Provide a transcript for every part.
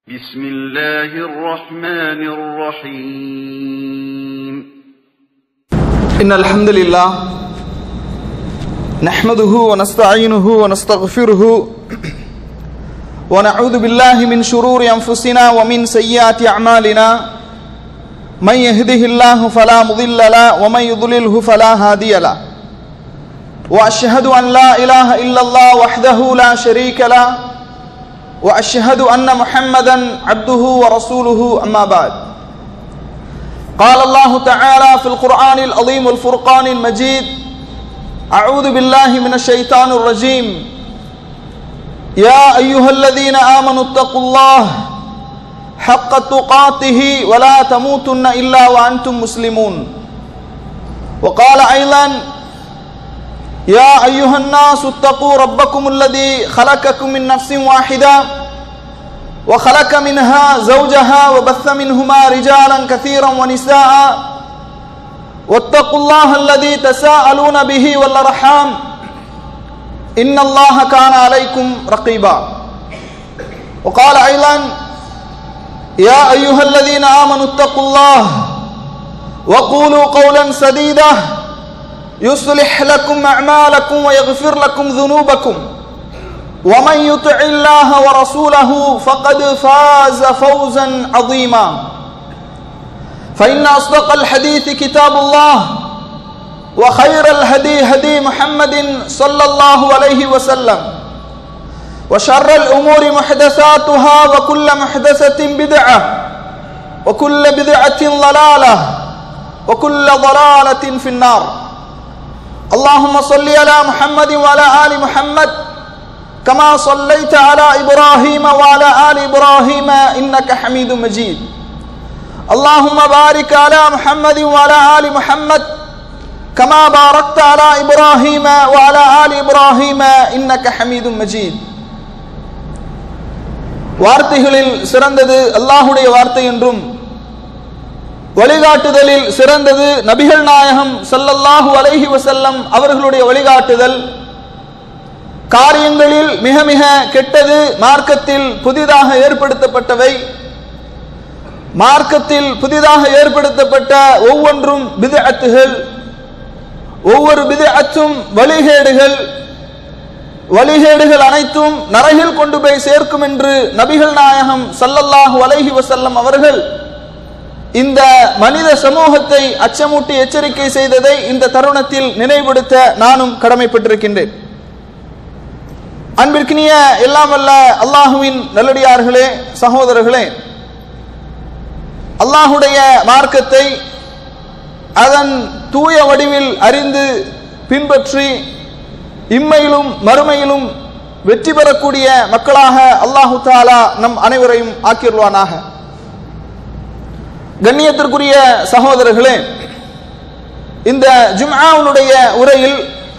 بسم الله الرحمن الرحيم إن الحمد لله نحمده ونستعينه ونستغفره ونعوذ بالله من شرور أنفسنا ومن سيئات أعمالنا من يهده الله فلا مضل له ومن يضلله فلا هادي له وأشهد أن لا إله إلا الله وحده لا شريك له وأشهد أن محمدا عبده ورسوله أما بعد قال الله تعالى في القرآن العظيم الفرقان المجيد أعوذ بالله من الشيطان الرجيم يا أيها الذين آمنوا اتقوا الله حق تقاته ولا تموتن إلا وأنتم مسلمون وقال أيضا يا أيها الناس اتقوا ربكم الذي خلقكم من نفس واحدة وخلق منها زوجها وبث منهما رجالا كثيرا ونساء واتقوا الله الذي تساءلون به والأرحام إن الله كان عليكم رقيبا وقال أيضا يا أيها الذين آمنوا اتقوا الله وقولوا قولا سديدا يصلح لكم أعمالكم ويغفر لكم ذنوبكم ومن يطع الله ورسوله فقد فاز فوزا عظيما فإن أصدق الحديث كتاب الله وخير الهدي هدي محمد صلى الله عليه وسلم وشر الأمور محدثاتها وكل محدثة بدعة وكل بدعة ضلالة وكل ضلالة في النار اللهم صل على محمد وعلى آل محمد كما صليت على إبراهيم وعلى آل إبراهيم إنك حميد مجيد اللهم بارك على محمد وعلى آل محمد كما باركت على إبراهيم وعلى آل إبراهيم إنك حميد مجيد வார்த்தைகளில் சிறந்தது அல்லாஹுடைய வார்த்தை என்றும் வழிகாட்டுதலில் சிறந்தது நபிகள் நாயகம் சல்லல்லாஹு அலைஹி வசல்லம் அவர்களுடைய வழிகாட்டுதல் காரியங்களில் மிக மிக கெட்டது மார்க்கத்தில் புதிதாக ஏற்படுத்தப்பட்டவை மார்க்கத்தில் புதிதாக ஏற்படுத்தப்பட்ட ஒவ்வொன்றும் பிதஅத்துகள் ஒவ்வொரு பிதஅத்தும் வழிகேடுகள் வழிகேடுகள் அனைத்தும் நரகில் கொண்டு போய் சேர்க்கும் என்று நபிகள் நாயகம் சல்லல்லாஹு அலைஹி வசல்லம் அவர்கள் இந்த மனித சமூகத்தை அச்சமூட்டி எச்சரிக்கை செய்ததை இந்த தருணத்தில் நினைவுபடுத்த நானும் கடமைப்பட்டிருக்கின்றேன் அன்பிற்கினிய எல்லாம் வல்ல அல்லாஹுவின் நல்லடியார்களே சகோதரர்களே அல்லாஹுடைய மார்க்கத்தை அதன் தூய வடிவில் அறிந்து பின்பற்றி இம்மையிலும் மறுமையிலும் வெற்றி பெறக்கூடிய மக்களாக அல்லாஹு தாலா நம் அனைவரையும் ஆக்கிடுவானாக கண்ணியத்திற்குரிய சகோதரர்களே இந்த ஜும்ஆவுடைய உரையில்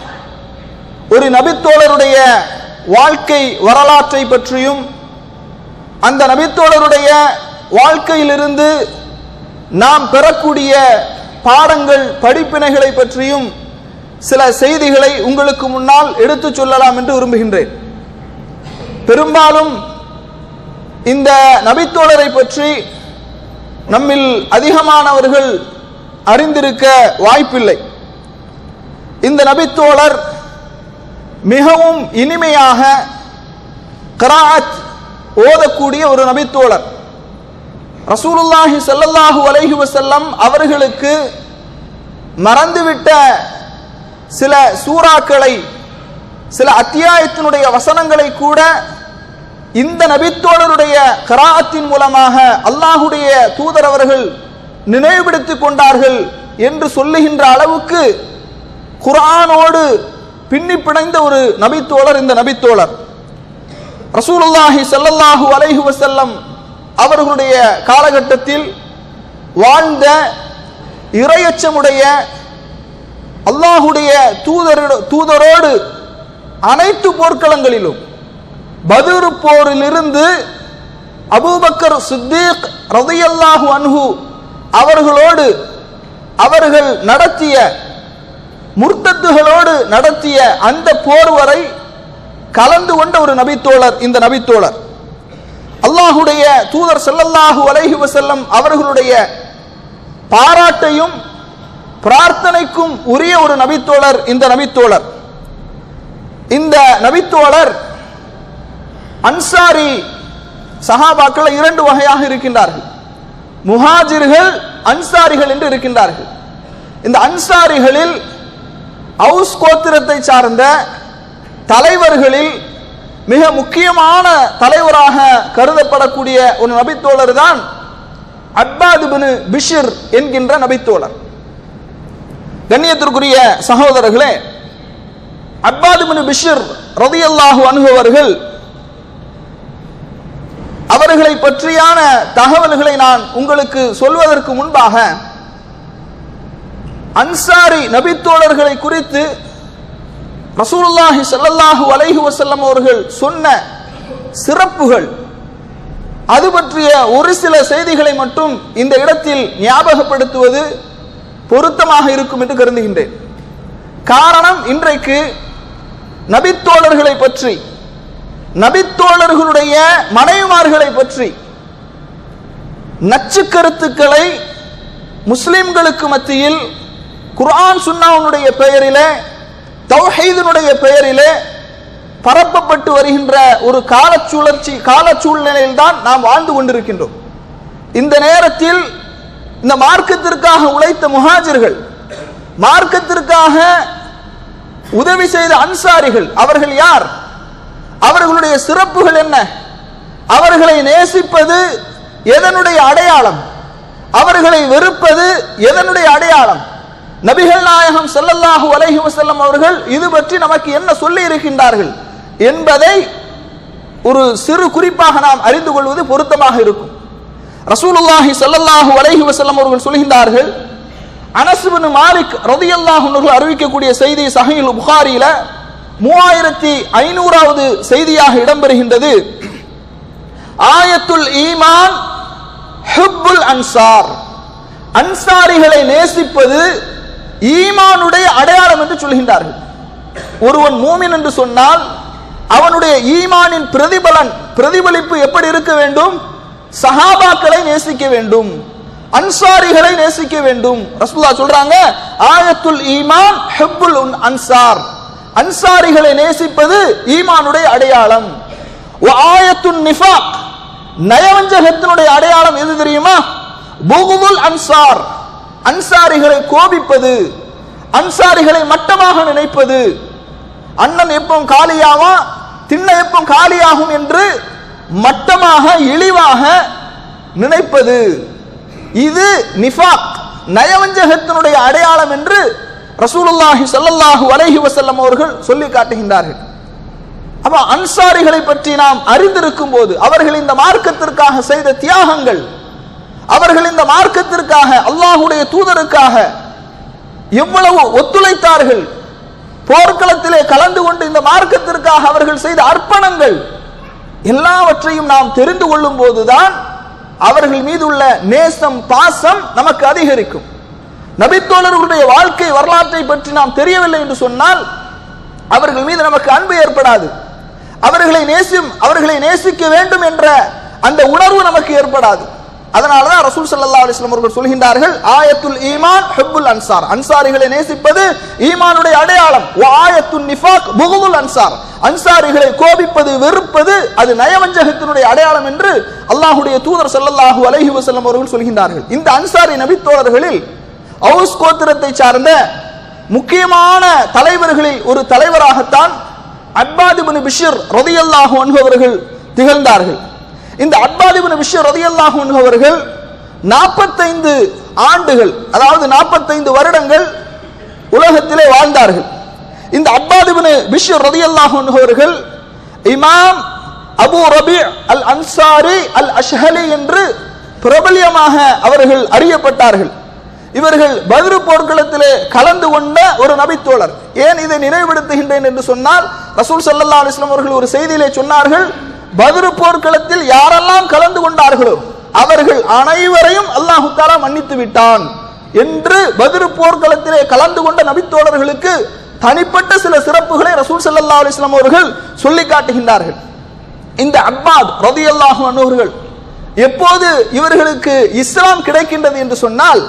ஒரு நபித்தோழருடைய வாழ்க்கை வரலாற்றை பற்றியும் அந்த நபித்தோழருடைய வாழ்க்கையிலிருந்து நாம் பெறக்கூடிய பாடங்கள் படிப்பினைகளை பற்றியும் சில செய்திகளை உங்களுக்கு முன்னால் எடுத்துச் சொல்லலாம் என்று விரும்புகின்றேன் பெரும்பாலும் இந்த நபித்தோழரை பற்றி நம்மில் அதிகமானவர்கள் அறிந்திருக்க வாய்ப்பில்லை இந்த நபித்தோழர் மிகவும் இனிமையாக கராத் ஓதக்கூடிய ஒரு நபித்தோழர் ரசூலுல்லாஹி சல்லல்லாஹு அலைஹி வசல்லம் அவர்களுக்கு மறந்துவிட்ட சில சூறாக்களை சில அத்தியாயத்தினுடைய வசனங்களை கூட இந்த நபித்தோழருடைய கராத்தின் மூலமாக அல்லாஹுடைய தூதர் அவர்கள் நினைவுபடுத்திக் கொண்டார்கள் என்று சொல்லுகின்ற அளவுக்கு குரானோடு பின்னி பிணைந்த ஒரு நபித்தோழர் இந்த நபித்தோழர் ரசூலுல்லாஹி சல்லல்லாஹு அலைஹு வசல்லம் அவர்களுடைய காலகட்டத்தில் வாழ்ந்த இரையச்சமுடைய அல்லாஹுடைய தூதர் தூதரோடு அனைத்து போர்க்களங்களிலும் பதுரு போரிலிருந்து அபூபக்கர் சித்தீக் ரதையல்லாஹு அன்ஹு அவர்களோடு அவர்கள் நடத்திய முர்த்தத்துகளோடு நடத்திய அந்த போர் வரை கலந்து கொண்ட ஒரு நபித்தோழர் இந்த நபித்தோழர் அல்லாஹுடைய தூதர் ஸல்லல்லாஹு அலைஹி வஸல்லம் அவர்களுடைய பாராட்டையும் பிரார்த்தனைக்கும் உரிய ஒரு நபித்தோழர் இந்த நபித்தோழர் இந்த நபித்தோழர் அன்சாரி சஹாபாக்கள் இரண்டு வகையாக இருக்கின்றார்கள் முஹாஜிர்கள் அன்சாரிகள் என்று இருக்கின்றார்கள் இந்த அன்சாரிகளில் அவுஸ் கோத்திரத்தை சார்ந்த தலைவர்களில் மிக முக்கியமான தலைவராக கருதப்படக்கூடிய ஒரு நபித்தோழர் தான் அப்பாது பின் பிஷிர் என்கின்ற நபித்தோழர் கண்ணியத்திற்குரிய சகோதரர்களே அப்பாது பின் பிஷிர் ரதியல்லாஹு அனுபவர்கள் அவர்களை பற்றியான தகவல்களை நான் உங்களுக்கு சொல்வதற்கு முன்பாக அன்சாரி நபித்தோழர்களை குறித்து ரசூலுல்லாஹி ஸல்லல்லாஹு அலைஹி வஸல்லம் அவர்கள் சொன்ன சிறப்புகள் அது பற்றிய ஒரு சில செய்திகளை மட்டும் இந்த இடத்தில் ஞாபகப்படுத்துவது பொருத்தமாக இருக்கும் என்று கருதுகின்றேன் காரணம் இன்றைக்கு நபித்தோழர்களை பற்றி நபித்தோழர்களுடைய மனைவிமார்களை பற்றி நச்சு கருத்துக்களை முஸ்லிம்களுக்கு மத்தியில் குர்ஆன் சுன்னாவுடைய பெயரிலே தௌஹீதினுடைய பெயரிலே பரப்பப்பட்டு வருகின்ற ஒரு காலச்சுழற்சி கால சூழ்நிலையில் தான் நாம் வாழ்ந்து கொண்டிருக்கின்றோம் இந்த நேரத்தில் இந்த மார்க்கத்திற்காக உழைத்த முஹாஜிர்கள் மார்க்கத்திற்காக உதவி செய்த அன்சாரிகள் அவர்கள் யார் அவர்களுடைய சிறப்புகள் என்ன அவர்களை நேசிப்பது எதனுடைய அடையாளம் அவர்களை வெறுப்பது எதனுடைய அடையாளம் நபிகள் நாயகம் ஸல்லல்லாஹு அலைஹி வஸல்லம் அவர்கள் இது பற்றி நமக்கு என்ன சொல்லி இருக்கின்றார்கள் என்பதை ஒரு சிறு குறிப்பாக நாம் அறிந்து கொள்வது பொருத்தமாக இருக்கும் ரசூலுல்லாஹி ஸல்லல்லாஹு அலைஹி வஸல்லம் அவர்கள் சொல்கின்றார்கள் அனஸ் பின் மாலிக் ரலியல்லாஹு அன்ஹு அறிவிக்கக்கூடிய செய்தி சஹீல் புகாரியில மூவாயிரத்தி ஐநூறாவது செய்தியாக இடம்பெறுகின்றது ஆயத்துல் ஈமான் ஹுப்புல் அன்சார் அன்சாரிகளை நேசிப்பது ஈமானுடைய அடையாளம் என்று சொல்கின்றார்கள் ஒருவன் மூமின் என்று சொன்னால் அவனுடைய ஈமானின் பிரதிபலன் பிரதிபலிப்பு எப்படி இருக்க வேண்டும் சஹாபாக்களை நேசிக்க வேண்டும் அன்சாரிகளை நேசிக்க வேண்டும் ரசூலுல்லாஹ் சொல்றாங்க ஆயத்துல் ஈமான் ஹுப்புல் அன்சார் அன்சாரிகளை நேசிப்பது ஈமானுடைய அடையாளம் ஆயத்துன் நிஃபாக் நயவஞ்சகத்தினுடைய அடையாளம் எது தெரியுமா புகுதுல் அன்சார் அன்சாரிகளை கோபிப்பது அன்சாரிகளை மட்டமாக நினைப்பது அண்ணன் எப்பவும் காலியாவா திண்ண எப்பவும் காலியாகும் என்று மட்டமாக இழிவாக நினைப்பது இது நிஃபாக் நயவஞ்சகத்தினுடைய அடையாளம் என்று ரசூலுல்லாஹி ஸல்லல்லாஹு அலைஹி வஸல்லம் அவர்கள் சொல்லி காட்டுகின்றார்கள் அப்ப அன்சாரிகளை பற்றி நாம் அறிந்திருக்கும் போது அவர்கள் இந்த மார்க்கத்திற்காக செய்த தியாகங்கள் அவர்கள் இந்த மார்க்கத்திற்காக அல்லாஹுடைய தூதருக்காக எவ்வளவு ஒத்துழைத்தார்கள் போர்க்களத்திலே கலந்து கொண்டு இந்த மார்க்கத்திற்காக அவர்கள் செய்த அர்ப்பணங்கள் எல்லாவற்றையும் நாம் தெரிந்து கொள்ளும் போதுதான் அவர்கள் மீது உள்ள நேசம் பாசம் நமக்கு அதிகரிக்கும் நபித்தோழர்களுடைய வாழ்க்கை வரலாற்றை பற்றி நாம் தெரியவில்லை என்று சொன்னால் அவர்கள் மீது நமக்கு அன்பு ஏற்படாது அவர்களை நேசியும் அவர்களை நேசிக்க வேண்டும் என்ற அந்த உணர்வு நமக்கு ஏற்படாது அதனால தான் ரசூல் ஸல்லல்லாஹு அலைஹி வஸல்லம் அவர்கள் சொல்கின்றார்கள் ஆயத்துல் ஈமான் ஹுப்புல் அன்சார் அன்சாரிகளை நேசிப்பது ஈமானுடைய அடையாளம் வ ஆயத்துன் நிஃபாக் புகுதுல் அன்சார் அன்சாரிகளை கோபிப்பது வெறுப்பது அது நயவஞ்சகத்தினுடைய அடையாளம் என்று அல்லாஹ்வுடைய தூதர் ஸல்லல்லாஹு அலைஹி வஸல்லம் அவர்கள் சொல்கின்றார்கள் இந்த அன்சாரி நபித்தோழர்களில் அவுஸ் கோத்திரத்தை சார்ந்த முக்கியமான தலைவர்களில் ஒரு தலைவராகத்தான் அப்பாதிபின் பிஷிர் ரதியல்லாஹு அன்ஹு அவர்கள் திகழ்ந்தார்கள் இந்த அப்பாதிபின் பிஷிர் ரதியல்லாஹு அன்ஹு அவர்கள் நாற்பத்தைந்து ஆண்டுகள் அதாவது நாற்பத்தைந்து வருடங்கள் உலகத்திலே வாழ்ந்தார்கள் இந்த அப்பாதிபின் பிஷிர் ரதியல்லாஹு அன்ஹு அவர்கள் இமாம் அபு ரபி அல் அன்சாரி அல் அஷ்ஹலி என்று பிரபல்யமாக அவர்கள் அறியப்பட்டார்கள் இவர்கள் பதிரு போர்க்களத்திலே கலந்து கொண்ட ஒரு நபித்தோழர் ஏன் இதை நினைவுபடுத்துகின்றேன் என்று சொன்னால் ரசூல் சல்லா அலிஸ்லாம் அவர்கள் ஒரு செய்தியிலே சொன்னார்கள் பதிரு போர்க்களத்தில் யாரெல்லாம் கலந்து கொண்டார்களோ அவர்கள் அனைவரையும் அல்லாஹு தாலா மன்னித்து விட்டான் என்று பதிரு போர்க்களத்திலே கலந்து கொண்ட நபித்தோழர்களுக்கு தனிப்பட்ட சில சிறப்புகளை ரசூல் சல்லா அலிஸ்லாம் அவர்கள் சொல்லி காட்டுகின்றார்கள் இந்த அப்பாத் ரதியல்லாஹு அன்னவர்கள் எப்போது இவர்களுக்கு இஸ்லாம் கிடைக்கின்றது என்று சொன்னால்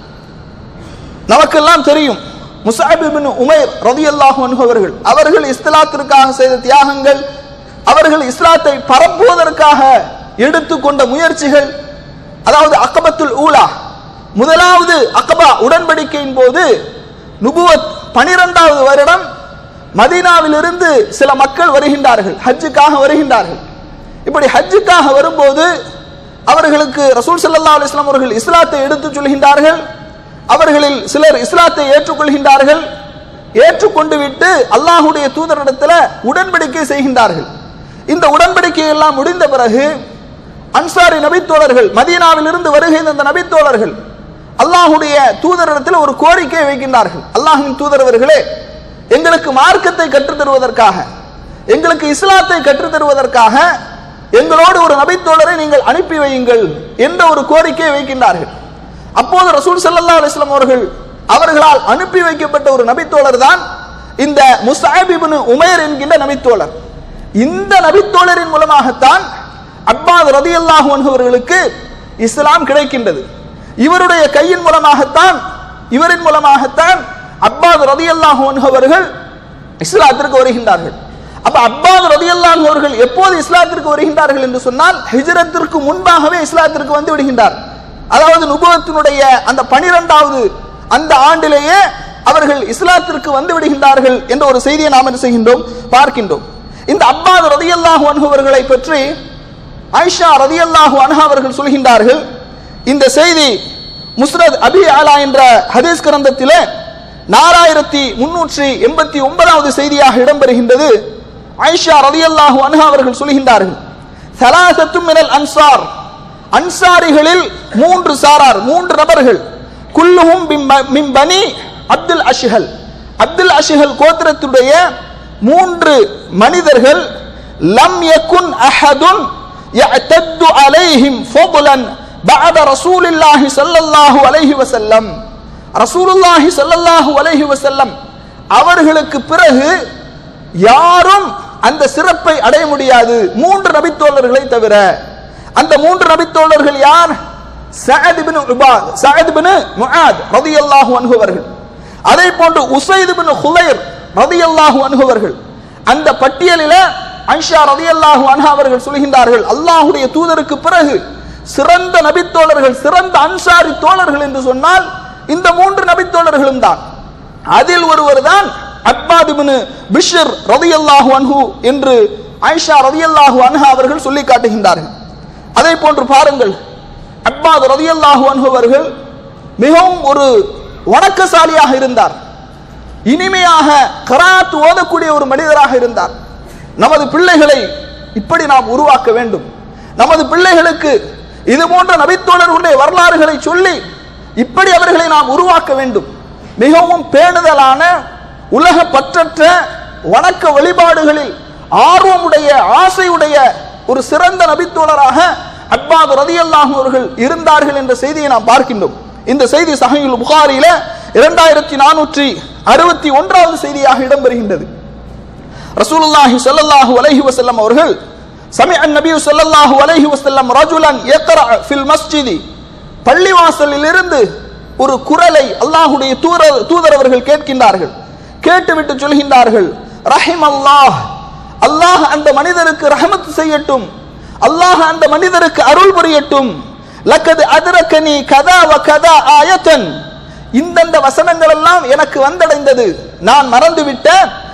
நமக்கெல்லாம் தெரியும் முசாபிபின் உமைர் ரதியல்லாஹு அன்ஹு அவர்கள் அவர்கள் இஸ்லாத்திற்காக செய்த தியாகங்கள் அவர்கள் இஸ்லாத்தை பரப்புவதற்காக எடுத்துக்கொண்ட முயற்சிகள் அதாவது அக்கபத்துல் ஊலா முதலாவது அக்கபா உடன்படிக்கையின் போது நுபுவத் பனிரெண்டாவது வருடம் மதீனாவிலிருந்து சில மக்கள் வருகின்றார்கள் ஹஜ்ஜுக்காக வருகின்றார்கள் இப்படி ஹஜ்ஜுக்காக வரும்போது அவர்களுக்கு ரசூல் ஸல்லல்லாஹு அலைஹி வஸல்லம் அவர்கள் இஸ்லாத்தை எடுத்துச் சொல்கின்றார்கள் அவர்களில் சிலர் இஸ்லாத்தை ஏற்றுக்கொள்கின்றார்கள் ஏற்றுக்கொண்டு விட்டு அல்லாஹுடைய தூதரிடத்தில் உடன்படிக்கை செய்கின்றார்கள் இந்த உடன்படிக்கை எல்லாம் முடிந்த பிறகு அன்சாரி நபித்தோழர்கள் மதீனாவிலிருந்து வருகை தந்த நபித்தோழர்கள் அல்லாஹுடைய தூதரிடத்தில் ஒரு கோரிக்கை வைக்கின்றார்கள் அல்லாஹின் தூதரவர்களே எங்களுக்கு மார்க்கத்தை கற்றுத் தருவதற்காக எங்களுக்கு இஸ்லாத்தை கற்றுத் தருவதற்காக எங்களோடு ஒரு நபித்தோழரை நீங்கள் அனுப்பி வையுங்கள் என்ற ஒரு கோரிக்கையை வைக்கின்றார்கள் அப்போது ரசூல் ஸல்லல்லாஹு அலைஹி வஸல்லம் அவர்கள் அவர்களால் அனுப்பி வைக்கப்பட்ட ஒரு நபித்தோழர் தான் இந்த முஸ்அப் இப்னு உமைர் என்கின்ற நபித்தோழர் இந்த நபித்தோழரின் மூலமாகத்தான் அப்பாத் ரதியல்லாஹு அன்ஹு அவர்களுக்கு இஸ்லாம் கிடைக்கின்றது இவருடைய கையின் மூலமாகத்தான் இவரின் மூலமாகத்தான் அப்பாத் ரதியல்லாஹு அன்ஹு அவர்கள் இஸ்லாத்திற்கு வருகின்றார்கள் அப்ப அப்பாத் ரதியல்லாஹு அவர்கள் எப்போது இஸ்லாத்திற்கு வருகின்றார்கள் என்று சொன்னால் ஹிஜ்ரத்திற்கு முன்பாகவே இஸ்லாத்திற்கு வந்து விடுகின்றார் அதாவது நுபுவத்தினுடைய அந்த பனிரெண்டாவது அந்த ஆண்டிலேயே அவர்கள் இஸ்லாத்திற்கு வந்து விடுகின்றார்கள் என்ற ஒரு செய்தியை நாம் என்ன செய்கின்றோம் பார்க்கின்றோம் இந்த அப்பாத் ரதியல்லாஹு அன்ஹு அவர்களை பற்றி ஆயிஷா ரதியல்லாஹு அன்ஹா அவர்கள் சொல்கின்றார்கள் இந்த செய்தி முஸ்ரத் அபி ஆலா என்ற ஹதீஸ் கிரந்தத்திலே நாலாயிரத்தி முன்னூற்றி எண்பத்தி ஒன்பதாவது செய்தியாக இடம்பெறுகின்றது ஆயிஷா ரதியல்லாஹு அன்ஹா அவர்கள் சொல்கின்றார்கள் சலாசத்தும் மினல் அன்சார் அன்சாரிகளில் மூன்று சாரார் மூன்று நபர்கள் குல்லுஹும் பிம்- மின் பனி அப்துல் அஷ்ஹல் அப்துல் அஷ்ஹல் கோத்திரத்துடைய மூன்று மனிதர்கள் லம் யகுன் அஹதுன் يعتد عليهم فضلا بعد رسول الله صلى الله عليه وسلم رسول الله صلى الله عليه وسلم அவர்களுக்கு பிறகு யாரும் அந்த சிறப்பை அடைய முடியாது மூன்று நபித்தோழர்களை தவிர அந்த மூன்று நபித்தோழர்கள் யார் சஅத் இப்னு உபாத் சஅத் இப்னு முஆத் ரலியல்லாஹு அன்ஹு அவர்கள் அதே போன்று உசைத் இப்னு ஹுலைர் ரலியல்லாஹு அன்ஹு அவர்கள் அந்த பட்டியலில ஐஷா ரலியல்லாஹு அன்ஹா அவர்கள் சொல்கின்றார்கள் அல்லாஹ்வுடைய தூதருக்கு பிறகு சிறந்த நபித்தோழர்கள் சிறந்த அன்சாரி தோழர்கள் என்று சொன்னால் இந்த மூன்று நபித்தோழர்களும் தான் அதில் ஒருவர் தான் அப்பாத் இப்னு பிஷ்ர் ரலியல்லாஹு அன்ஹு என்று ஆயிஷா ரலியல்லாஹு அன்ஹா அவர்கள் சொல்லி காட்டுகின்றார்கள் அதே போன்று பாருங்கள் அப்பாத் ரலியல்லாஹு அன்ஹு அவர்கள் மிகவும் ஒரு வணக்கசாலியாக இருந்தார் இனிமையாக கராத் ஓதக்கூடிய ஒரு மனிதராக இருந்தார் நமது பிள்ளைகளை இப்படி நாம் உருவாக்க வேண்டும் நமது பிள்ளைகளுக்கு இது போன்ற நபித்தோழர்களுடைய வரலாறுகளை சொல்லி இப்படி அவர்களை நாம் உருவாக்க வேண்டும் மிகவும் பேணுதலான உலக பற்றற்ற வணக்க வழிபாடுகளில் ஆர்வமுடைய ஆசையுடைய ஒரு சிறந்த நபித்தோழராக அப்பாது ரதியல்லாஹு அவர்கள் இருந்தார்கள் என்ற செய்தியை நாம் பார்க்கின்றோம் இந்த செய்தி சஹீல் புகாரியில இரண்டாயிரத்தி நானூற்றி அறுபத்தி ஒன்றாவது செய்தியாக இடம்பெறுகின்றது ரசூலுல்லாஹி ஸல்லல்லாஹு அலைஹி வஸல்லம் அவர்கள் சமி நபி ஸல்லல்லாஹு அலைஹி வஸல்லம் ரஜுலன் யக்ரா ஃபில் மஸ்ஜிதி பள்ளிவாசலில் இருந்து ஒரு குரலை அல்லாஹ்வுடைய தூதர் தூதர் அவர்கள் கேட்கின்றார்கள் கேட்டுவிட்டு சொல்கின்றார்கள் ரஹிம் அல்லாஹ் அல்லாஹ் அந்த மனிதருக்கு ரஹமத் செய்யட்டும் அல்லாஹ் அந்த மனிதருக்கு அருள் புரியட்டும் லக்கது அதிரக்கனி கதா வ கதா ஆயத்தன் இந்தந்த வசனங்கள் எல்லாம் எனக்கு வந்தடைந்தது நான் மறந்துவிட்ட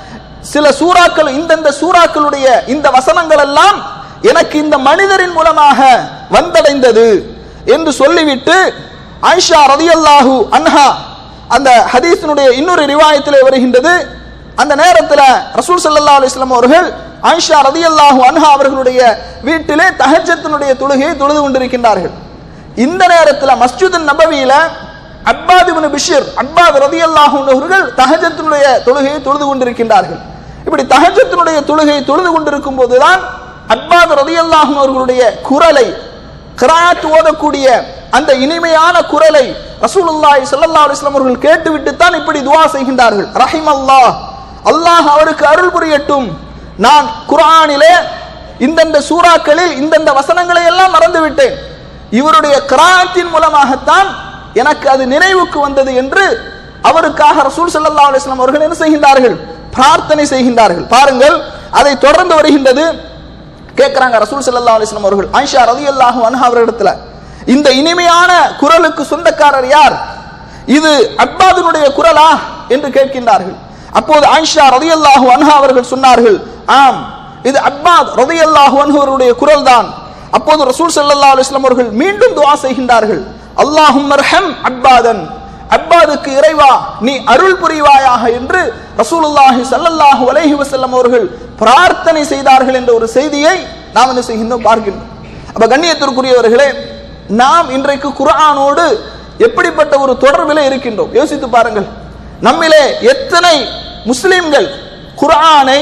சில சூறாக்கள் இந்தந்த சூறாக்களுடைய இந்த வசனங்கள் எல்லாம் எனக்கு இந்த மனிதரின் மூலமாக வந்தடைந்தது என்று சொல்லிவிட்டு ஆயிஷா ரதியல்லாஹு அன்ஹா அந்த ஹதீஸினுடைய இன்னொரு ரிவாயத்திலே வருகின்றது அந்த நேரத்தில் ரசூல் ஸல்லல்லாஹு அலைஹி வஸல்லம் அவர்கள் ஆயிஷா ரதியல்லாஹு அன்ஹா அவர்களுடைய வீட்டிலே தஹஜத்தினுடைய தொழுகையை தொழுது கொண்டிருக்கின்றார்கள் இந்த நேரத்தில் மஸ்ஜித் நபவியில அப்பாத் இப்னு பிஷிர் அப்பாத் ரதியல்லாஹு அன்ஹு அவர்கள் தஹஜத்தினுடைய தொழுகையை தொழுது கொண்டிருக்கின்றார்கள் இப்படி தஹஜத்தினுடைய தொழுகையை தொழுது கொண்டிருக்கும் போதுதான் அப்பாத் ரதியல்லாஹு அன்ஹு அவர்களுடைய குரலை கிராத் ஓதக்கூடிய அந்த இனிமையான குரலை ரசூலுல்லாஹி ஸல்லல்லாஹு அலைஹி வஸல்லம் அவர்கள் கேட்டுவிட்டு தான் இப்படி துஆ செய்கின்றார்கள் ரஹிம் அல்லாஹ் அல்லாஹ் அவருக்கு அருள் புரியட்டும் நான் குர்ஆனிலே இந்தந்த சூறாக்களில் இந்தந்த வசனங்களை எல்லாம் மறந்து விட்டேன் இவருடைய கிராத்தின் மூலமாகத்தான் எனக்கு அது நினைவுக்கு வந்தது என்று அவருக்காக ரசூல் ஸல்லல்லாஹு அலைஹி வஸல்லம் அவர்கள் என்ன செய்கின்றார்கள் பிரார்த்தனை செய்கின்றார்கள் பாருங்கள் அதை தொடர்ந்து வருகின்றது கேட்கிறாங்க ரசூல் ஸல்லல்லாஹு அலைஹி வஸல்லம் அவர்கள் ஆயிஷா ரலியல்லாஹு அன்ஹா அவர்களிடத்துல இந்த இனிமையான குரலுக்கு சொந்தக்காரர் யார் இது அப்பாதுனுடைய குரலா என்று கேட்கின்றார்கள் அப்போது ஆயிஷா ரலியல்லாஹு அன்ஹா அவர்கள் சொன்னார்கள் ஆம் இது அப்பாத் ரலியல்லாஹு அன்ஹு அவருடைய குரல் தான் அப்போது ரசூல் ஸல்லல்லாஹு அலைஹி வஸல்லம் அவர்கள் மீண்டும் துஆ செய்கின்றார்கள் அல்லாஹும் அர்ஹம் அப்பாதன் அப்பாதுக்கு இறைவா நீ அருள் புரிவாயாக என்று ரசூலுல்லாஹி ஸல்லல்லாஹு அலைஹி வஸல்லம் அவர்கள் பிரார்த்தனை செய்தார்கள் என்ற ஒரு செய்தியை நாம் என்ன செய்கின்றோம் பார்க்கின்றோம் அப்ப கண்ணியத்திற்குரியவர்களே நாம் இன்றைக்கு குர்ஆனோடு எப்படிப்பட்ட ஒரு தொடர்பில் இருக்கின்றோம் யோசித்து பாருங்கள் நம்மிலே எத்தனை முஸ்லிம்கள் குர்ஆனை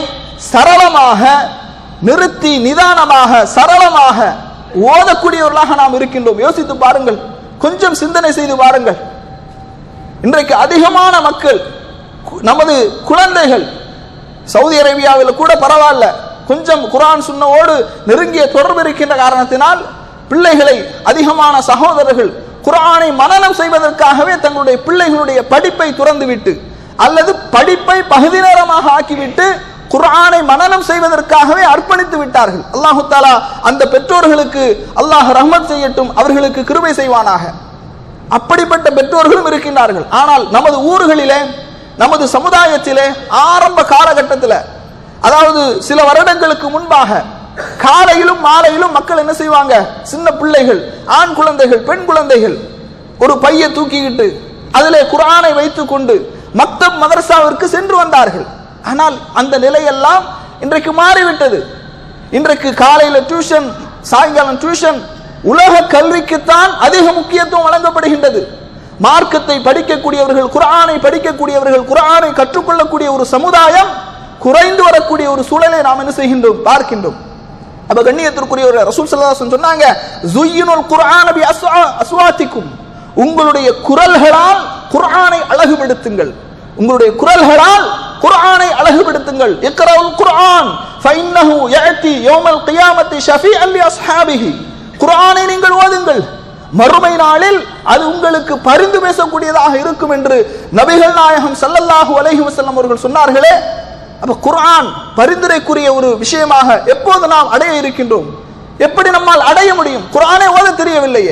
சரளமாக நிறுத்தி நிதானமாக சரளமாக ஓதக்கூடியவர்களாக நாம் இருக்கின்றோம் யோசித்து பாருங்கள் கொஞ்சம் சிந்தனை செய்து பாருங்கள் இன்றைக்கு அதிகமான மக்கள் கு- நமது குழந்தைகள் சவுதி அரேபியாவில் கூட பரவாயில்ல கொஞ்சம் குர்ஆன் சுன்னவோடு நெருங்கிய தொடர்பு இருக்கின்ற காரணத்தினால் பிள்ளைகளை அதிகமான சகோதரர்கள் குர்ஆனை மனனம் செய்வதற்காகவே தங்களுடைய பிள்ளைகளுடைய படிப்பை துறந்துவிட்டு அல்லது படிப்பை பகுதி நேரமாக ஆக்கிவிட்டு குர்ஆனை மனனம் செய்வதற்காகவே அர்ப்பணித்து விட்டார்கள் அல்லாஹு தாலா அந்த பெற்றோர்களுக்கு அல்லாஹ் ரஹ்மத் செய்யட்டும் அவர்களுக்கு கிருபை செய்வானாக அப்படிப்பட்ட பெற்றோர்களும் இருக்கின்றார்கள் ஆனால் நமது ஊர்களிலே நமது சமுதாயத்திலே ஆரம்ப காலகட்டத்தில் அதாவது சில வருடங்களுக்கு முன்பாக காலையிலும் மாலையிலும் மக்கள் என்ன செய்வாங்க சின்ன பிள்ளைகள் ஆண் குழந்தைகள் பெண் குழந்தைகள் ஒரு பையை தூக்கிக்கிட்டு அதிலே குர்ஆனை வைத்துக் கொண்டு மக்தப் மதரசாவிற்கு சென்று வந்தார்கள் ஆனால் அந்த நிலையெல்லாம் இன்றைக்கு மாறிவிட்டது இன்றைக்கு காலையில டியூஷன் சாயங்காலம் டியூஷன் உலக கல்விக்குத்தான் அதிக முக்கியத்துவம் வழங்கப்படுகின்றது மார்க்கத்தை படிக்கக்கூடியவர்கள் குர்ஆனை படிக்கக்கூடியவர்கள் குர்ஆனை கற்றுக்கொள்ளக்கூடிய ஒரு சமுதாயம் குறைந்து வரக்கூடிய ஒரு சூழலை நாம் என்ன செய்கின்றோம் பார்க்கின்றோம் அப்ப கண்ணியத்திற்குரிய ஒரு ரசூல் ஸல்லல்லாஹு அலைஹி வஸல்லம் சொன்னாங்க ஜுய்யினுல் குர்ஆன பி அஸ்வா- அஸ்வாத்திக்கும் உங்களுடைய குரல்களால் குர்ஆனை அழகுபடுத்துங்கள் உங்களுடைய குரல்களால் குர்ஆனை அழகுபடுத்துங்கள் இக்ரவுல் குர்ஆன் ஃபைன்னஹு யஅதி யௌமல் கியாமத்தி ஷஃபீஅன் லி அஸ்ஹாபிஹி குர்ஆனை நீங்கள் ஓதுங்கள் மறுமை நாளில் அது உங்களுக்கு பரிந்து பேசக்கூடியதாக இருக்கும் என்று நபிகள் நாயகம் ஸல்லல்லாஹு அலைஹி வஸல்லம் அவர்கள் சொன்னார்களே அப்ப குர்ஆன் பரிந்துரைக்குரிய ஒரு விஷயமாக எப்போது நாம் அடைய இருக்கின்றோம் எப்படி நம்மால் அடைய முடியும் குர்ஆனை ஓத தெரியவில்லையே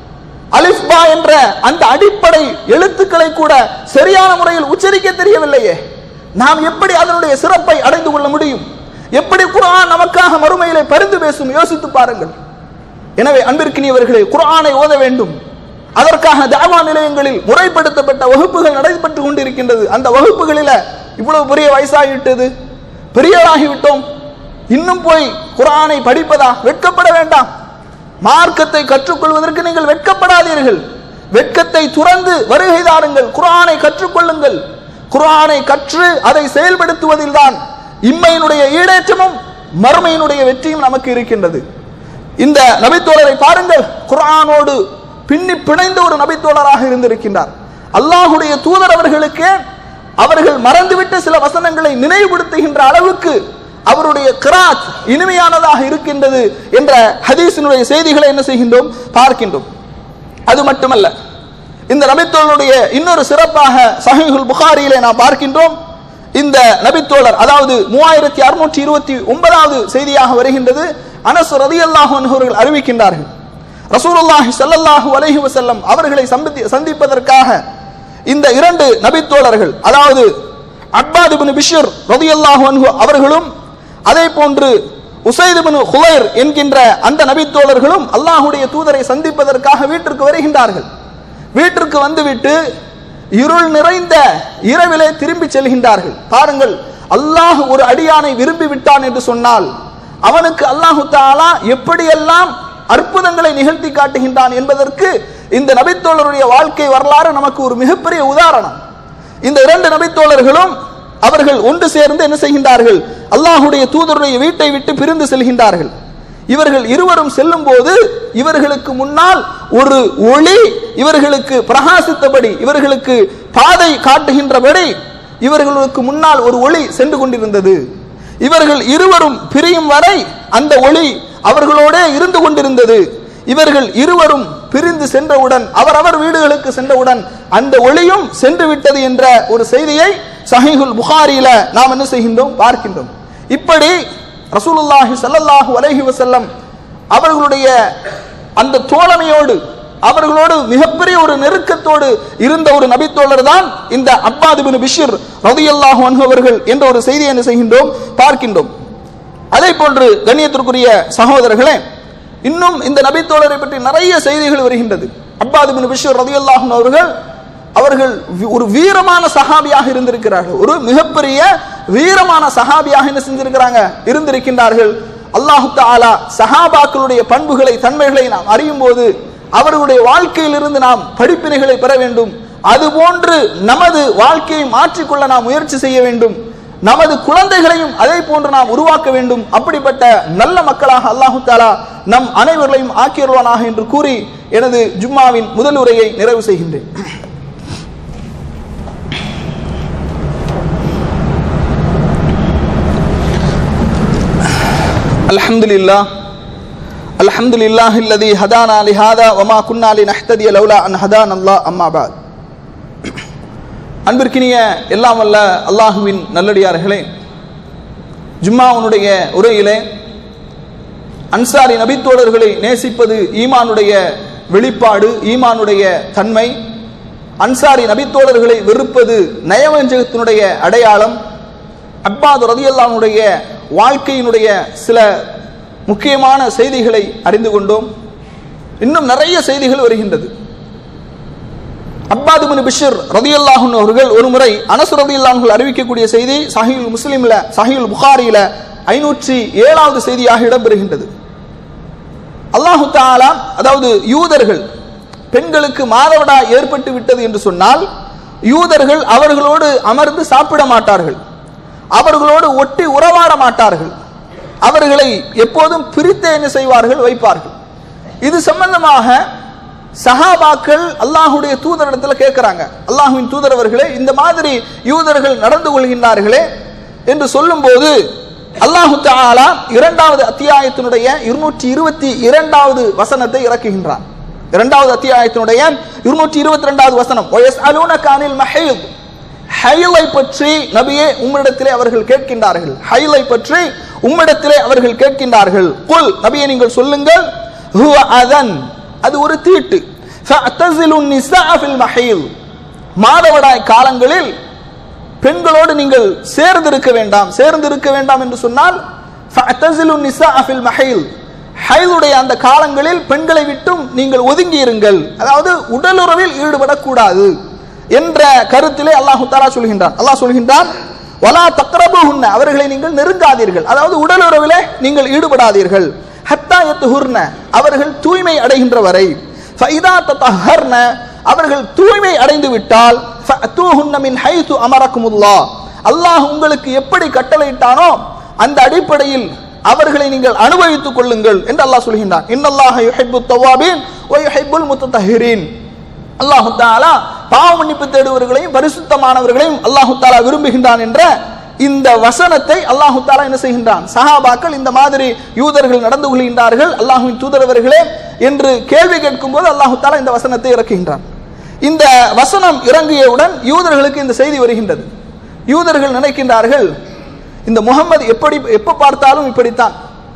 அலிஃப் பா என்ற அந்த அடிப்படை எழுத்துக்களை கூட சரியான முறையில் உச்சரிக்க தெரியவில்லையே நாம் எப்படி அதனுடைய சிறப்பை அடைந்து கொள்ள முடியும் எப்படி குர்ஆன் நமக்காக மறுமையிலே பரிந்து பேசும் யோசித்து பாருங்கள் எனவே அன்பிற்கினியவர்களே குர்ஆனை ஓத வேண்டும் அதற்காக தாவா நிலையங்களில் முறைப்படுத்தப்பட்ட வகுப்புகள் நடைபெற்று கொண்டிருக்கின்றது அந்த வகுப்புகளில இவ்வளவு பெரிய வயசாகிவிட்டது பெரியவராகிவிட்டோம் இன்னும் போய் குர்ஆனை படிப்பதா வெட்கப்பட வேண்டாம் மார்க்கத்தை கற்றுக்கொள்வதற்கு நீங்கள் வெட்கப்படாதீர்கள் வெட்கத்தை துறந்து வருகை தாருங்கள் குர்ஆனை கற்றுக்கொள்ளுங்கள் குர்ஆனை கற்று அதை செயல்படுத்துவதில் தான் இம்மையினுடைய ஈடேற்றமும் மறுமையினுடைய வெற்றியும் நமக்கு இருக்கின்றது இந்த நபித்தோழரை பாருங்கள் குர்ஆனோடு பின்னி பிணைந்த ஒரு நபித்தோழராக இருந்திருக்கின்றார் அல்லாஹுடைய தூதர் அவர்களுக்கு அவர்கள் மறந்துவிட்ட சில வசனங்களை நினைவுபடுத்துகின்ற அளவுக்கு அவருடைய கிராத் இனிமையானதாக இருக்கின்றது என்ற ஹதீஸினுடைய செய்திகளை என்ன செய்கின்றோம் பார்க்கின்றோம் அது மட்டுமல்ல இந்த நபித்தோழனுடைய இன்னொரு சிறப்பாக சஹீஹுல் புகாரியிலே நாம் பார்க்கின்றோம் இந்த நபித்தோழர் அதாவது மூவாயிரத்தி அறுநூற்றி இருபத்தி ஒன்பதாவது செய்தியாக வருகின்றது அனஸ் ரதியல்லாஹு அன்ஹு அவர்கள் அறிவிக்கின்றார்கள் ரசூலுல்லாஹி ஸல்லல்லாஹு அலைஹி வஸல்லம் அவர்களை சந்தித்து சந்திப்பதற்காக இந்த இரண்டு நபித்தோழர்கள் அதாவது அப்பாத் இப்னு பிஷ்ர் ரதியல்லாஹு அன்ஹு அவர்களும் அதே போன்று உசைத் இப்னு ஹுலைர் என்கின்ற அந்த நபித்தோழர்களும் அல்லாஹ்வுடைய தூதரை சந்திப்பதற்காக வீட்டிற்கு வருகின்றார்கள் வீட்டிற்கு வந்துவிட்டு இருள் நிறைந்த இரவிலே திரும்பி செல்கின்றார்கள் பாருங்கள் அல்லாஹ் ஒரு அடியானை விரும்பி விட்டான் என்று சொன்னால் அவனுக்கு அல்லாஹு தாலா எப்படியெல்லாம் அற்புதங்களை நிகழ்த்தி காட்டுகின்றான் என்பதற்கு இந்த நபித்தோழருடைய வாழ்க்கை வரலாறு நமக்கு ஒரு மிகப்பெரிய உதாரணம் இந்த இரண்டு நபித்தோழர்களும் அவர்கள் ஒன்று சேர்ந்து என்ன செய்கின்றார்கள் அல்லாஹுடைய தூதருடைய வீட்டை விட்டு பிரிந்து செல்கின்றார்கள் இவர்கள் இருவரும் செல்லும் போது இவர்களுக்கு முன்னால் ஒரு ஒளி இவர்களுக்கு பிரகாசித்தபடி இவர்களுக்கு பாதை காட்டுகின்றபடி இவர்களுக்கு முன்னால் ஒரு ஒளி சென்று கொண்டிருந்தது இவர்கள் இருவரும் பிரியும் வரை அந்த ஒளி அவர்களோடே இருந்து கொண்டிருந்தது இவர்கள் இருவரும் பிரிந்து சென்றவுடன் அவரவர் வீடுகளுக்கு சென்றவுடன் அந்த ஒளியும் சென்று விட்டது என்ற ஒரு செய்தியை சஹீஹுல் புகாரியில நாம் என்ன செய்கின்றோம் பார்க்கின்றோம் இப்படி ரசூலுல்லாஹி ஸல்லல்லாஹு அலைஹி வஸல்லம் அவர்களுடைய அந்த தோழமையோடு அவர்களோடு மிகப்பெரிய ஒரு நெருக்கத்தோடு இருந்த ஒரு நபித்தோழர் தான் இந்த அப்பாது பின் பிஷிர் ரதியல்லாஹு அன்ஹு அவர்கள் என்ற ஒரு செய்தியை என்ன செய்கின்றோம் பார்க்கின்றோம் அதே போன்று கண்ணியத்திற்குரிய சகோதரர்களே இன்னும் இந்த நபித்தோழரை பற்றி நிறைய செய்திகள் வருகின்றது அப்பாது பின் பிஷர் ரதியல்லாஹு அவர்கள் அவர்கள் வி- ஒரு வீரமான சஹாபியாக இருந்திருக்கிறார்கள் ஒரு மிகப்பெரிய வீரமான சஹாபியாக என்ன செஞ்சிருக்கிறாங்க இருந்திருக்கின்றார்கள் அல்லாஹு தஆலா சஹாபாக்களுடைய பண்புகளை தன்மைகளை நாம் அறியும் போது அவர்களுடைய வாழ்க்கையிலிருந்து நாம் படிப்பினைகளை பெற வேண்டும் அதுபோன்று நமது வாழ்க்கையை மாற்றிக்கொள்ள நாம் முயற்சி செய்ய வேண்டும் நமது குழந்தைகளையும் அதே போன்று நாம் உருவாக்க வேண்டும் அப்படிப்பட்ட நல்ல மக்களாக அல்லாஹு தாலா நம் அனைவர்களையும் ஆக்கியருவானாக என்று கூறி எனது ஜும்மாவின் முதல் உரையை நிறைவு செய்கின்றேன் الحمد لله الحمد لله الذي هدانا لهذا وما كنا لنهتدي لولا ان هدانا الله اما بعد அன்பிற்கினிய எல்லாம் வல்ல அல்லாஹுவின் நல்லடியார்களே ஜும்மாவுனுடைய உரையிலே அன்சாரி நபித்தோழர்களை நேசிப்பது ஈமானுடைய வெளிப்பாடு ஈமானுடைய தன்மை அன்சாரி நபித்தோழர்களை வெறுப்பது நயவஞ்சகத்தினுடைய அடையாளம் அப்பாது ரதியல்லானுடைய வாழ்க்கையினுடைய சில முக்கியமான செய்திகளை அறிந்து கொண்டோம் இன்னும் நிறைய செய்திகள் வருகின்றது அப்பாது பின் பிஷர் ரதியல்லாஹுன் அவர்கள் ஒரு முறை அனசு ரதியல்லாஹுகள் அறிவிக்கக்கூடிய செய்தி சஹீல் முஸ்லிம்ல சஹீல் புகாரியில ஐநூற்றி ஏழாவது செய்தியாக இடம்பெறுகின்றது அல்லாஹு தாலா அதாவது யூதர்கள் பெண்களுக்கு மாதவிடா ஏற்பட்டு விட்டது என்று சொன்னால் யூதர்கள் அவர்களோடு அமர்ந்து சாப்பிட மாட்டார்கள் அவர்களோடு ஒட்டி உறவாட மாட்டார்கள் அவர்களை எப்போதும் பிரித்து என்ன செய்வார்கள் வைப்பார்கள் இது சம்பந்தமாக சஹாபாக்கள் அல்லாஹுடைய தூதரிடத்தில் கேட்கிறாங்க அல்லாஹுவின் தூதர் அவர்களே இந்த மாதிரி யூதர்கள் நடந்து கொள்கின்றார்களே என்று சொல்லும்போது அல்லாஹு தஆலா இரண்டாவது அத்தியாயத்தினுடைய இருநூற்றி இருபத்தி இரண்டாவது வசனத்தை இறக்குகின்றான் இரண்டாவது அத்தியாயத்தினுடைய இருநூற்றி இருபத்தி ரெண்டாவது வசனம் ஒயஸ் அலூன கானில் மஹீத் ஹைலை பற்றி நபியே உம்மிடத்திலே அவர்கள் கேட்கின்றார்கள் ஹைலை பற்றி உம்மிடத்திலே அவர்கள் கேட்கின்றார்கள் குல் நபியே நீங்கள் சொல்லுங்கள் ஹுவ அதன் அது ஒரு தீட்டு ஃபஅத்தஸிலு நிஸாஅ ஃபில் மஹீல் மாதவிடாய் காலங்களில் பெண்களோடு நீங்கள் சேர்ந்திருக்க வேண்டாம் சேர்ந்திருக்க வேண்டாம் என்று சொன்னால் ஃபஅத்தஸிலு நிஸாஅ ஃபில் மஹீல் ஹைலுடைய அந்த காலங்களில் பெண்களை விட்டும் நீங்கள் ஒதுங்கி இருங்கள் அதாவது உடலுறவில் ஈடுபடக்கூடாது என்ற கருத்திலே அல்லாஹு தாலா சொல்கின்றான் அல்லாஹ் சொல்கின்றான் வலா தக்ரபுஹுன்ன அவர்களை நீங்கள் நெருங்காதீர்கள் அதாவது உடலுறவிலே நீங்கள் ஈடுபடாதீர்கள் ஹத்தா யத்துஹுர்ன அவர்கள் தூய்மை அடைகின்ற வரை ஃபைதா தத்தஹர்ன அவர்கள் தூய்மை அடைந்து விட்டால் ஃபஅத்தூஹுன்ன மின் ஹைது அமரக்குமுல்லாஹ் அல்லாஹ் உங்களுக்கு எப்படி கட்டளையிட்டானோ அந்த அடிப்படையில் அவர்களை நீங்கள் அனுபவித்துக் கொள்ளுங்கள் என்று அல்லாஹ் சொல்கின்றான் இன்னல்லாஹ யுஹிப்பு தவாபீன் வ யுஹிப்புல் முத்தஹிரீன் அல்லாஹு தாலா பாவ மன்னிப்பு தேடுவர்களையும் பரிசுத்தமானவர்களையும் அல்லாஹு தாலா விரும்புகின்றான் என்ற இந்த வசனத்தை அல்லாஹு தாலா என்ன செய்கின்றான் சஹாபாக்கள் இந்த மாதிரி யூதர்கள் நடந்து கொள்கின்றார்கள் அல்லாஹுவின் தூதரவர்களே என்று கேள்வி கேட்கும் போது அல்லாஹு தாலா இந்த வசனத்தை இறக்குகின்றான் இந்த வசனம் இறங்கியவுடன் யூதர்களுக்கு இந்த செய்தி வருகின்றது யூதர்கள் நினைக்கின்றார்கள் இந்த முகமது எப்படி எப்ப பார்த்தாலும் இப்படித்தான்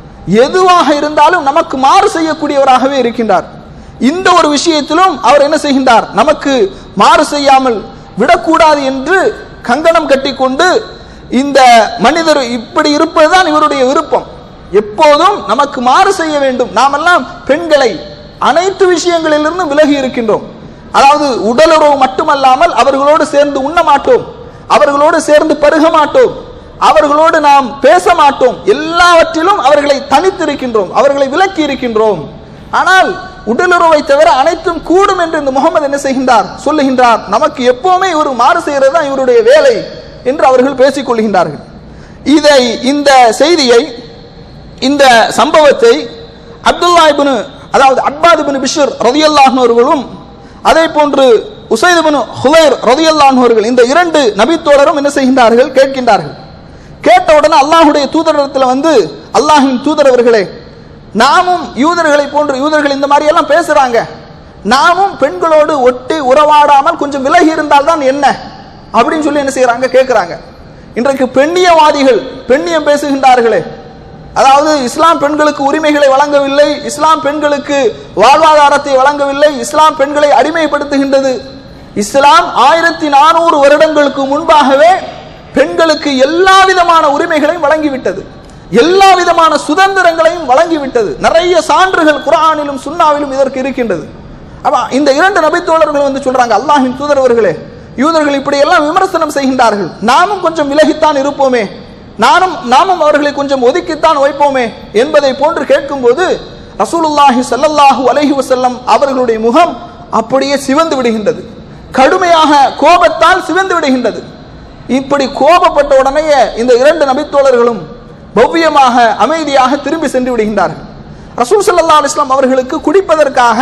எதுவாக இருந்தாலும் நமக்கு மாறு செய்யக்கூடியவராகவே இருக்கின்றார் இந்த ஒரு விஷயத்திலும் அவர் என்ன செய்கின்றார் நமக்கு மாறு செய்யாமல் விடக்கூடாது என்று கங்கணம் கட்டிக்கொண்டு இந்த மனிதர் இப்படி இருப்பதுதான் இவருடைய விருப்பம் எப்போதும் நமக்கு மாறு செய்ய வேண்டும் நாமெல்லாம் பெண்களை அனைத்து விஷயங்களிலிருந்தும் விலகி இருக்கின்றோம் அதாவது உடலுறவு மட்டுமல்லாமல் அவர்களோடு சேர்ந்து உண்ண மாட்டோம் அவர்களோடு சேர்ந்து பருக மாட்டோம் அவர்களோடு நாம் பேச மாட்டோம் எல்லாவற்றிலும் அவர்களை தனித்திருக்கின்றோம் அவர்களை விலக்கி இருக்கின்றோம் ஆனால் உடலுறவை தவிர அனைத்தும் கூடும் என்று இந்த முகமது என்ன செய்கின்றார் சொல்லுகின்றார் நமக்கு எப்பவுமே இவர் மாறு செய்கிறது தான் இவருடைய வேலை என்று அவர்கள் பேசிக் கொள்கின்றார்கள் இதை இந்த செய்தியை இந்த சம்பவத்தை அப்துல்லா இப்னு அதாவது அப்பாத் இப்னு பிஷர் ரதியல்லாஹு அவர்களும் அதே போன்று உசைத் இப்னு ஹுலைர் ரதியல்லாஹு அவர்கள் இந்த இரண்டு நபித்தோழரும் என்ன செய்கின்றார்கள் கேட்கின்றார்கள் கேட்ட உடனே அல்லாஹுடைய தூதரிடத்துல வந்து அல்லாஹின் தூதர் அவர்களே நாமும் யூதர்களை போன்று யூதர்கள் இந்த மாதிரி எல்லாம் பேசுறாங்க நாமும் பெண்களோடு ஒட்டி உறவாடாமல் கொஞ்சம் விலகி இருந்தால் தான் என்ன அப்படின்னு சொல்லி என்ன செய்யறாங்க கேட்கிறாங்க இன்றைக்கு பெண்ணியவாதிகள் பெண்ணியம் பேசுகின்றார்களே அதாவது இஸ்லாம் பெண்களுக்கு உரிமைகளை வழங்கவில்லை இஸ்லாம் பெண்களுக்கு வாழ்வாதாரத்தை வழங்கவில்லை இஸ்லாம் பெண்களை அடிமைப்படுத்துகின்றது இஸ்லாம் ஆயிரத்தி நானூறு வருடங்களுக்கு முன்பாகவே பெண்களுக்கு எல்லா விதமான உரிமைகளையும் வழங்கிவிட்டது எல்லா விதமான சுதந்திரங்களையும் வழங்கிவிட்டது நிறைய சான்றுகள் குரானிலும் சுன்னாவிலும் இதற்கு இருக்கின்றது அப்ப இந்த இரண்டு நபித்தோழர்கள் வந்து சொல்றாங்க அல்லாஹின் தூதரவர்களே யூதர்கள் இப்படி எல்லாம் விமர்சனம் செய்கின்றார்கள் நாமும் கொஞ்சம் விலகித்தான் இருப்போமே நானும் நாமும் அவர்களை கொஞ்சம் ஒதுக்கித்தான் வைப்போமே என்பதை போன்று கேட்கும்போது ரசூலுல்லாஹி ஸல்லல்லாஹு அலைஹி வஸல்லம் அவர்களுடைய முகம் அப்படியே சிவந்து விடுகின்றது கடுமையாக கோபத்தால் சிவந்து விடுகின்றது இப்படி கோபப்பட்ட உடனேயே இந்த இரண்டு நபித்தோழர்களும் பவ்யமாக அமைதியாக திரும்பி சென்று விடுகின்றார்கள் ரசூல் ஸல்லல்லாஹு அலைஹி வஸல்லம் அவர்களுக்கு குடிப்பதற்காக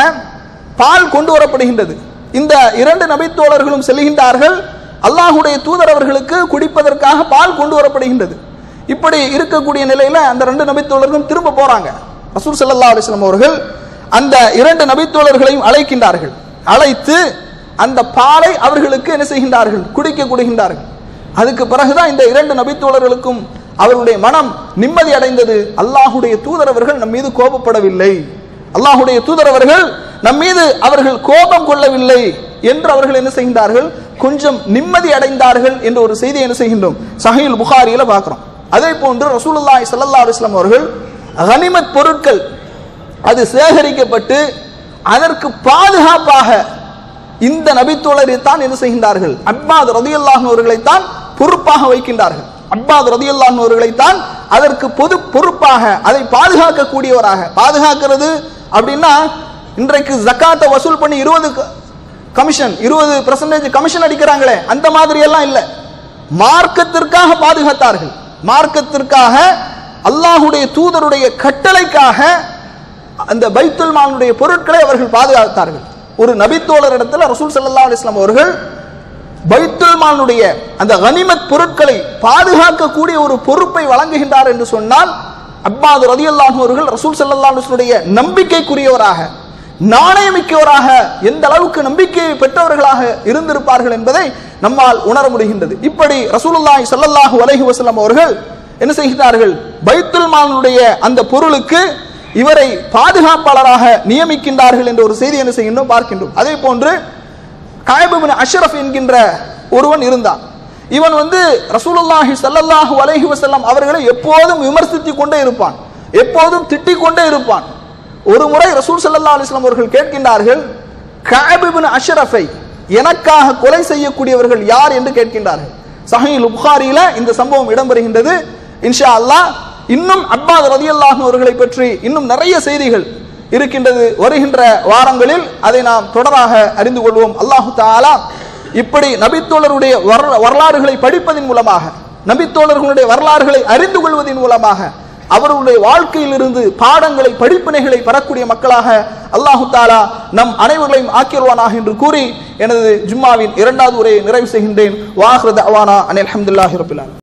பால் கொண்டு வரப்படுகின்றது இந்த இரண்டு நபித்தோழர்களும் செல்கின்றார்கள் அல்லாஹுடைய தூதர் அவர்களுக்கு குடிப்பதற்காக பால் கொண்டு வரப்படுகின்றது இப்படி இருக்கக்கூடிய நிலையில அந்த ரெண்டு நபித்தோழர்களும் திரும்ப போறாங்க ரசூல் ஸல்லல்லாஹு அலைஹி வஸல்லம் அவர்கள் அந்த இரண்டு நபித்தோழர்களையும் அழைக்கின்றார்கள் அழைத்து அந்த பாலை அவர்களுக்கு என்ன செய்கின்றார்கள் குடிக்க கொடுக்கின்றார்கள் அதுக்கு பிறகுதான் இந்த இரண்டு நபித்தோழர்களுக்கும் அவர்களுடைய மனம் நிம்மதி அடைந்தது அல்லாஹுடைய தூதர் அவர்கள் நம் மீது கோபப்படவில்லை அல்லாஹுடைய தூதர் அவர்கள் நம் மீது அவர்கள் கோபம் கொள்ளவில்லை என்று அவர்கள் என்ன செய்கின்றார்கள் கொஞ்சம் நிம்மதி அடைந்தார்கள் என்ற ஒரு செய்தியை என்ன செய்கின்றோம் சஹீல் புகாரியில பார்க்கிறோம் அதே போன்று ரசூலுல்லாஹி ஸல்லல்லாஹு அலைஹி வஸல்லம் அவர்கள் கனிமத் பொருட்கள் அது சேகரிக்கப்பட்டு அதற்கு பாதுகாப்பாக இந்த நபித்தோழரை தான் என்ன செய்கின்றார்கள் அப்பாத் ரதியல்லாஹு அவர்களை தான் பொறுப்பாக வைக்கின்றார்கள் அப்பாத் ரதியல்லாஹு அவர்களை தான் அதற்கு பொது பொறுப்பாக அதை பாதுகாக்கக்கூடியவராக பாதுகாக்கிறது அப்படின்னா இன்றைக்கு ஜக்காத்தை வசூல் பண்ணி இருபது கமிஷன் இருபது பெர்சன்டேஜ் கமிஷன் அடிக்கிறாங்களே அந்த மாதிரி எல்லாம் இல்லை மார்க்கத்திற்காக பாதுகாத்தார்கள் மார்க்கத்திற்காக அல்லாஹுடைய தூதருடைய கட்டளைக்காக அந்த பைத்துல் மாலுடைய பொருட்களை அவர்கள் பாதுகாத்தார்கள் ஒரு நபித்தோழர் இடத்துல ரசூல் ஸல்லல்லாஹு அலைஹி வஸல்லம் அவர்கள் பைத்துல் மாலுடைய அந்த கனிமத் பொருட்களை பாதுகாக்கக்கூடிய ஒரு பொறுப்பை வழங்குகின்றார் என்று சொன்னால் அப்பாது ரதியல்லாஹு அவர்கள் ரசூல் ஸல்லல்லாஹு அலைஹி வஸல்லுடைய நம்பிக்கைக்குரியவராக நாணயமிக்கவராக எந்த அளவுக்கு நம்பிக்கையை பெற்றவர்களாக இருந்திருப்பார்கள் என்பதை நம்மால் உணர முடிகின்றது இப்படி ரசூலுல்லாஹி ஸல்லல்லாஹு அலைஹி வஸல்லம் அவர்கள் என்ன செய்கிறார்கள் பைத்துல் மாலுடைய அந்த பொருளுக்கு இவரை பாதுகாப்பாளராக நியமிக்கின்றார்கள் என்ற ஒரு செய்தி என்ன செய்கின்றோம் பார்க்கின்றோம் அதே போன்று காயபின் அஷ்ரஃப் என்கின்ற ஒருவன் இருந்தான் இவன் வந்து ரசூலுல்லாஹி ஸல்லல்லாஹு அலைஹி வஸல்லம் அவர்களை எப்போதும் விமர்சித்துக் கொண்டே இருப்பான் எப்போதும் திட்டிக் கொண்டே இருப்பான் ஒரு முறை ரசூல் ஸல்லல்லாஹு அலைஹி வஸல்லம் அவர்கள் கேட்கின்றார்கள் காயபின் அஷ்ரஃபை எனக்காக கொலை செய்யக்கூடியவர்கள் யார் என்று கேட்கின்றார்கள் சஹீல் புகாரியில இந்த சம்பவம் இடம்பெறுகின்றது இன்ஷா அல்லாஹ் இன்னும் அப்பாத் ரதியல்லாஹு அவர்களை பற்றி இன்னும் நிறைய செய்திகள் இருக்கின்றது வருகின்ற வாரங்களில் அதை நாம் தொடராக அறிந்து கொள்வோம் அல்லாஹு தாலா இப்படி நபித்தோழருடைய வரலா- வரலாறுகளை படிப்பதன் மூலமாக நபித்தோழர்களுடைய வரலாறுகளை அறிந்து கொள்வதன் மூலமாக அவர்களுடைய வாழ்க்கையிலிருந்து பாடங்களை படிப்பினைகளை பெறக்கூடிய மக்களாக அல்லாஹு தாலா நம் அனைவர்களையும் ஆக்கிடுவானாக என்று கூறி எனது ஜும்மாவின் இரண்டாவது உரையை நிறைவு செய்கின்றேன் வாஹ்ரத் அவானா அனில் அஹமதுல்லாஹி ரபிலான்